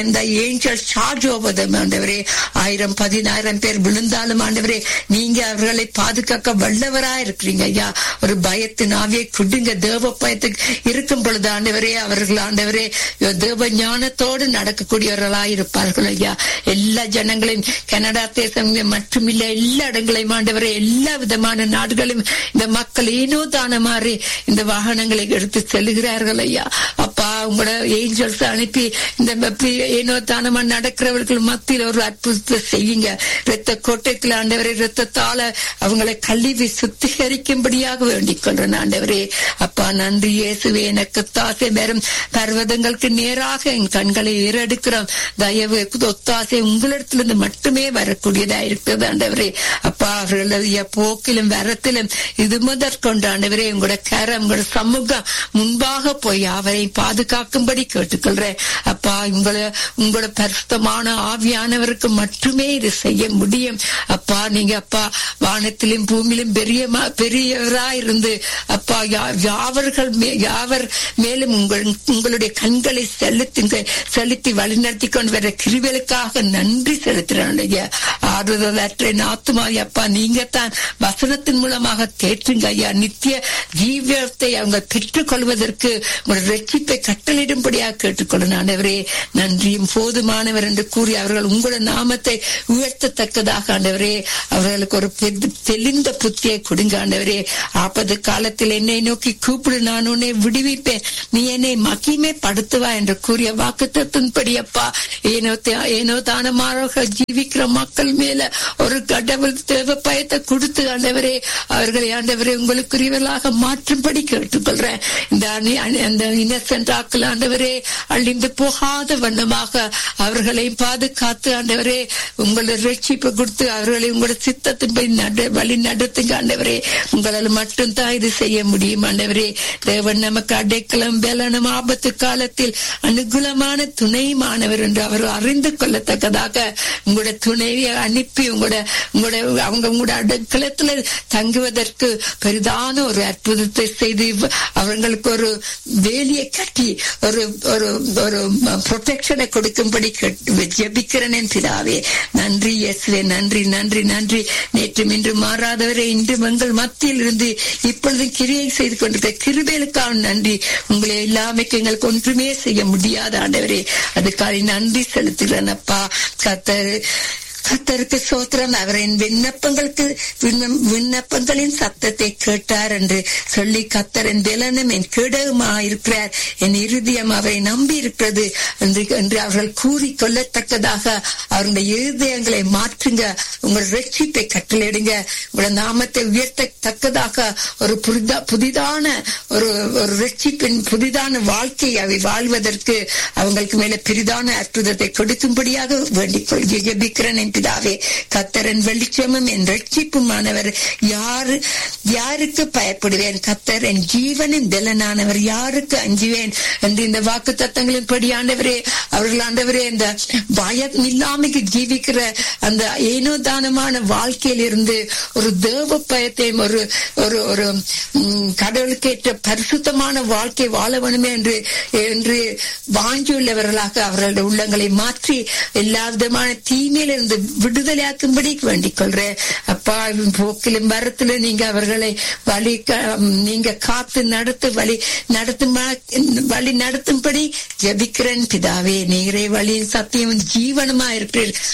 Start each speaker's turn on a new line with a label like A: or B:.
A: இந்த angel charge over them ஆண்டவரே ஆயிரம் பதினாயிரம் பேர் விழுந்தாலும் ஆண்டவரே நீங்க அவர்களை பாதுகாக்க வல்லவரா இருக்கிறீங்க ஐயா ஒரு பயத்தின் ஆவியை குடுங்க தேவ பயத்துக்கு இருக்கும் பொழுது ஆண்டவரே அவர்கள் ஆண்டவரே தேவ ஞானத்தோடு நடக்கக்கூடியவர்களா இருப்பார்கள் ஐயா எல்லா ஜனங்களையும் கனடா தேசம் மட்டுமில்ல எல்லா இடங்களையும் ஆண்டவரே எல்லா விதமான நாடுகளும் இந்த மக்கள் ஏனோ தான மாதிரி இந்த வாகனங்களை எடுத்து செல்கிறார்கள் ஐயா அப்பா உங்களோட ஏஞ்சல்ஸ் அனுப்பி இந்த மப்பி ஏனோ தானமா நடக்கிறவர்கள் மத்தியில் ஒரு அற்புதத்தை செய்யுங்க ரத்த கோட்டைக்குள்ள ஆண்டவரே ரத்தத்தால அவங்களை கழுவி சுத்திகரிக்கும்படியாக வேண்டிக் கொள்றேன் ஆண்டவரே அப்பா நன்றி இயேசுவே எனக்கு தாசை வெறும் பர்வதங்களுக்கு நேராக என் கண்களை ஏறெடுக்கிறோம் தயவு ஒத்தாசை உங்களிடத்திலிருந்து மட்டுமே வரக்கூடியதா இருக்கிறது ஆண்டவரே அப்பா அவர்களுடைய போக்கிலும் வரத்திலும் இது முதற்கொண்டு ஆண்டவரே உங்களோட கரம் உங்களோட சமூகம் முன்பாக போய் அவரை பாதுகாக்கும்படி கேட்டுக்கொள்றேன் அப்பா உங்களை உங்களோட பரிசுத்தமான ஆவியானவருக்கு மட்டுமே இது செய்ய முடியும் அப்பா நீங்க அப்பா வானத்திலும் பூமியிலும் பெரிய பெரியவரா இருந்து அப்பா யாவர்கள் யாவர் மேலும் உங்கள் உங்களுடைய கண்களை செலுத்துங்க செலுத்தி வழிநடத்தி கொண்டு வர கிருவிகளுக்காக நன்றி செலுத்துறேன் ஐயா ஆறுதலற்ற ஆத்துமாய் அப்பா நீங்க தான் வசனத்தின் மூலமாக தேற்றுங்க ஐயா நித்திய ஜீவியத்தை அவங்க பெற்றுக் கொள்வதற்கு உங்களோட ரட்சிப்பை கட்டளிடும்படியாக கேட்டுக்கொள்ளணும் ஆண்டவரே நன்றியும் போதுமானவர் என்று கூறி அவர்கள் உங்களோட நாமத்தை உயர்த்தத்தக்கதாக ஆண்டவரே அவர்களுக்கு ஒரு தெளிந்த புத்தியை கொடுங்க ஆண்டவரே ஆப்பது காலத்தில் என்னை நோக்கி கூப்பிடு நான் உன்னை விடுவிப்பேன் நீ என்னை மகிமை படுத்துவா என்று கூறிய வாக்குத்தின்படி அப்பா ஏனோ ஏனோ தானமாக ஜீவிக்கிற மக்கள் மேல ஒரு கடவுள் தேவ பயத்தை கொடுத்து ஆண்டவரே அவர்களை ஆண்டவரே உங்களுக்குரியவர்களாக மாற்றும்படி கேட்டுக்கொள்றேன் இந்த அந்த இன்னசென்ட் ஆக்கள் ஆண்டவரே அழிந்து போகாத வண்ணமாக அவர்களை பாதுகாத்து ஆண்டவரே உங்களோட ரட்சிப்பு கொடுத்து அவர்களை உங்களோட சித்தத்தின்படி நட வழி நடத்துங்க ஆண்டவரே உங்களால் மட்டும்தான் இது செய்ய முடியும் ஆண்டவரே தேவன் நமக்கு அடைக்கலம் பலனும் ஆபத்து காலத்தில் அனுகூலமான துணைமானவர் என்று அவர் அறிந்து கொள்ளத்தக்கதாக உங்களோட துணையை அனுப்பி உங்களோட உங்களோட அவங்க உங்களோட அடைக்கலத்துல தங்குவதற்கு பெரிதான ஒரு அற்புதத்தை செய்து அவங்களுக்கு ஒரு வேலியை கட்டி ஒரு ஒரு ஒரு ப்ரொடெக்ஷனை கொடுக்கும்படி ஜெபிக்கிறேன் பிதாவே நன்றி இயேசுவே நன்றி நன்றி நன்றி நேற்று இன்று மாறாதவரை இன்று எங்கள் மத்தியில் இருந்து இப்பொழுது கிரியை செய்து கொண்டிருக்க கிருபேலுக்காக நன்றி உங்களை எல்லாமைக்கு எங்களுக்கு ஒன்றுமே செய்ய முடியாத ஆண்டவரே அதுக்காக நன்றி செலுத்துகிறேன் அப்பா கத்தர் கத்தருக்கு சோத்திரம் அவரின் விண்ணப்பங்களுக்கு விண்ணப்பங்களின் சத்தத்தை கேட்டார் என்று சொல்லி கத்தரின் திலனும் என் கிடவுமாயிருக்கிறார் என் இருதயம் அவரை நம்பி இருக்கிறது என்று என்று அவர்கள் கூறி கொள்ளத்தக்கதாக அவருடைய இருதயங்களை மாற்றுங்க உங்கள் ரட்சிப்பை கட்டளையிடுங்க உங்களோட நாமத்தை உயர்த்தத்தக்கதாக ஒரு புதிதா புதிதான ஒரு ஒரு ரட்சிப்பின் புதிதான வாழ்க்கையை அவை வாழ்வதற்கு அவங்களுக்கு மேல பெரிதான அற்புதத்தை கொடுக்கும்படியாக வேண்டிக் கொள்கை ஜெபிக்கிறேன் பிதாவே கத்தரன் வெளிச்சமும் என் ரட்சிப்புமானவர் யாரு யாருக்கு பயப்படுவேன் கத்தர் என் ஜீவனின் திலனானவர் யாருக்கு அஞ்சுவேன் என்று இந்த வாக்கு தத்தங்களின் படியாண்டவரே அவர்கள் ஆண்டவரே இந்த பயம் இல்லாமைக்கு ஜீவிக்கிற அந்த ஏனோ தானமான வாழ்க்கையில் இருந்து ஒரு தேவ பயத்தையும் ஒரு ஒரு ஒரு கடவுளுக்கேற்ற பரிசுத்தமான வாழ்க்கை வாழ வேணுமே என்று என்று வாஞ்சியுள்ளவர்களாக அவர்களுடைய உள்ளங்களை மாற்றி எல்லா விதமான தீமையிலிருந்து விடுதலையாக்கும்படி வேண்டிக் கொள்றேன் அப்பா போக்கிலும் வரத்திலும் நீங்க அவர்களை வழி நீங்க காத்து நடத்து வழி நடத்தும் வழி நடத்தும்படி ஜபிக்கிறேன் பிதாவே நீரே வழி சத்தியம் ஜீவனமா இருக்கிறீர்